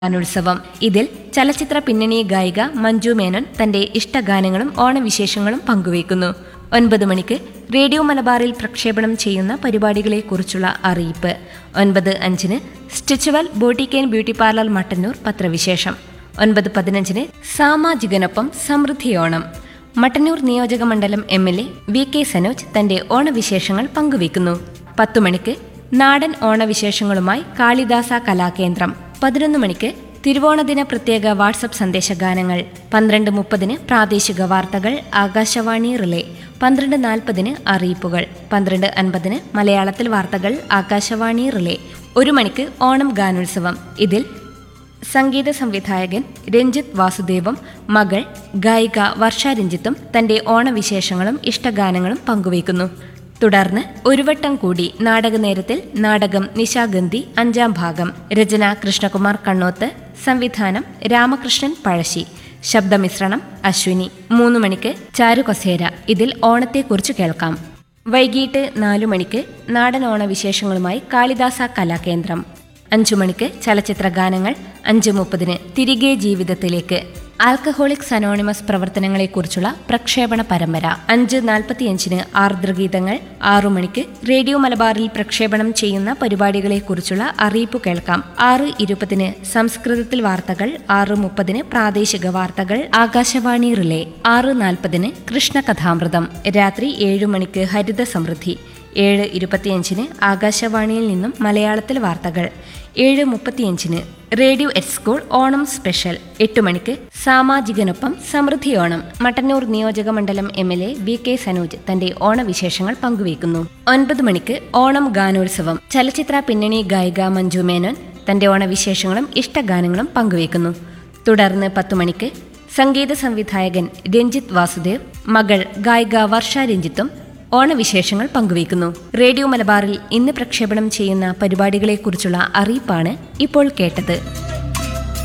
ഗാനോത്സവം ഇതിൽ ചലച്ചിത്ര പിന്നണി ഗായിക മഞ്ജു മേനോൻ തന്റെ ഇഷ്ടഗാനങ്ങളും ഓണവിശേഷങ്ങളും പങ്കുവയ്ക്കുന്നു ഒൻപത് മണിക്ക് റേഡിയോ മലബാറിൽ പ്രക്ഷേപണം ചെയ്യുന്ന പരിപാടികളെക്കുറിച്ചുള്ള അറിയിപ്പ് ഒൻപത് അഞ്ചിന് സ്റ്റിച്ചുവൽ ബോട്ടിക്കേൻ ബ്യൂട്ടി പാർലർ മട്ടന്നൂർ പത്രവിശേഷം ഒൻപത് പതിനഞ്ചിന് സാമാജികനൊപ്പം സമൃദ്ധിയോണം മട്ടന്നൂർ നിയോജക മണ്ഡലം M L A V K Sanoj തന്റെ ഓണവിശേഷങ്ങൾ പങ്കുവയ്ക്കുന്നു പത്തു മണിക്ക് നാടൻ ഓണവിശേഷങ്ങളുമായി കാളിദാസ കലാകേന്ദ്രം പതിനൊന്ന് മണിക്ക് തിരുവോണദിന പ്രത്യേക വാട്സപ്പ് സന്ദേശഗാനങ്ങൾ പന്ത്രണ്ട് മുപ്പതിന് പ്രാദേശിക വാർത്തകൾ ആകാശവാണി റിലേ പന്ത്രണ്ട് നാൽപ്പതിന് അറിയിപ്പുകൾ പന്ത്രണ്ട് അൻപതിന് മലയാളത്തിൽ വാർത്തകൾ ആകാശവാണി റിലേ ഒരു മണിക്ക് ഓണം ഗാനോത്സവം ഇതിൽ സംഗീത സംവിധായകൻ രഞ്ജിത്ത് വാസുദേവും മകൾ ഗായിക വർഷ രഞ്ജിത്തും തന്റെ ഓണവിശേഷങ്ങളും ഇഷ്ടഗാനങ്ങളും പങ്കുവയ്ക്കുന്നു തുടർന്ന് ഒരു വട്ടം കൂടി നാടകനേരത്തിൽ നാടകം നിശാഗന്ധി അഞ്ചാം ഭാഗം രചന കൃഷ്ണകുമാർ കണ്ണോത്ത് സംവിധാനം രാമകൃഷ്ണൻ പഴശ്ശി ശബ്ദമിശ്രണം അശ്വിനി മൂന്ന് മണിക്ക് ചാരുകൊസേര ഇതിൽ ഓണത്തെക്കുറിച്ച് കേൾക്കാം വൈകിട്ട് നാലു മണിക്ക് നാടൻ ഓണവിശേഷങ്ങളുമായി കാളിദാസ കലാകേന്ദ്രം അഞ്ചു മണിക്ക് ചലച്ചിത്ര ഗാനങ്ങൾ അഞ്ച് മുപ്പതിന് തിരികെ ജീവിതത്തിലേക്ക് ആൽക്കഹോളിക്സ് അനോണിമസ് പ്രവർത്തനങ്ങളെക്കുറിച്ചുള്ള പ്രക്ഷേപണ പരമ്പര അഞ്ച് നാൽപ്പത്തിയഞ്ചിന് ആർദ്രഗീതങ്ങൾ ആറു മണിക്ക് റേഡിയോ മലബാറിൽ പ്രക്ഷേപണം ചെയ്യുന്ന പരിപാടികളെക്കുറിച്ചുള്ള അറിയിപ്പ് കേൾക്കാം ആറ് ഇരുപതിന് സംസ്കൃതത്തിൽ വാർത്തകൾ ആറ് മുപ്പതിന് പ്രാദേശിക വാർത്തകൾ ആകാശവാണി റിലേ ആറ് നാൽപ്പതിന് കൃഷ്ണകഥാമൃതം രാത്രി ഏഴു മണിക്ക് ഹരിത സമൃദ്ധി ഏഴ് ഇരുപത്തിയഞ്ചിന് ആകാശവാണിയിൽ നിന്നും മലയാളത്തിൽ വാർത്തകൾ ഏഴ് മുപ്പത്തിയഞ്ചിന് radio at school Onam special എട്ട് മണിക്ക് സാമാജികനൊപ്പം സമൃദ്ധി ഓണം മട്ടന്നൂർ നിയോജക മണ്ഡലം M L A V K Sanoj തന്റെ ഓണവിശേഷങ്ങൾ പങ്കുവയ്ക്കുന്നു ഒൻപത് മണിക്ക് ഓണം ഗാനോത്സവം ചലച്ചിത്ര പിന്നണി ഗായിക മഞ്ജു മേനോൻ തന്റെ ഓണവിശേഷങ്ങളും ഇഷ്ടഗാനങ്ങളും പങ്കുവയ്ക്കുന്നു തുടർന്ന് പത്തു മണിക്ക് സംഗീത സംവിധായകൻ രഞ്ജിത്ത് വാസുദേവ് മകൾ ഗായിക വർഷ രഞ്ജിത്തും ഓണവിശേഷങ്ങൾ പങ്കുവയ്ക്കുന്നു റേഡിയോ മലബാറിൽ ഇന്ന് പ്രക്ഷേപണം ചെയ്യുന്ന പരിപാടികളെക്കുറിച്ചുള്ള അറിയിപ്പാണ് ഇപ്പോൾ കേട്ടത്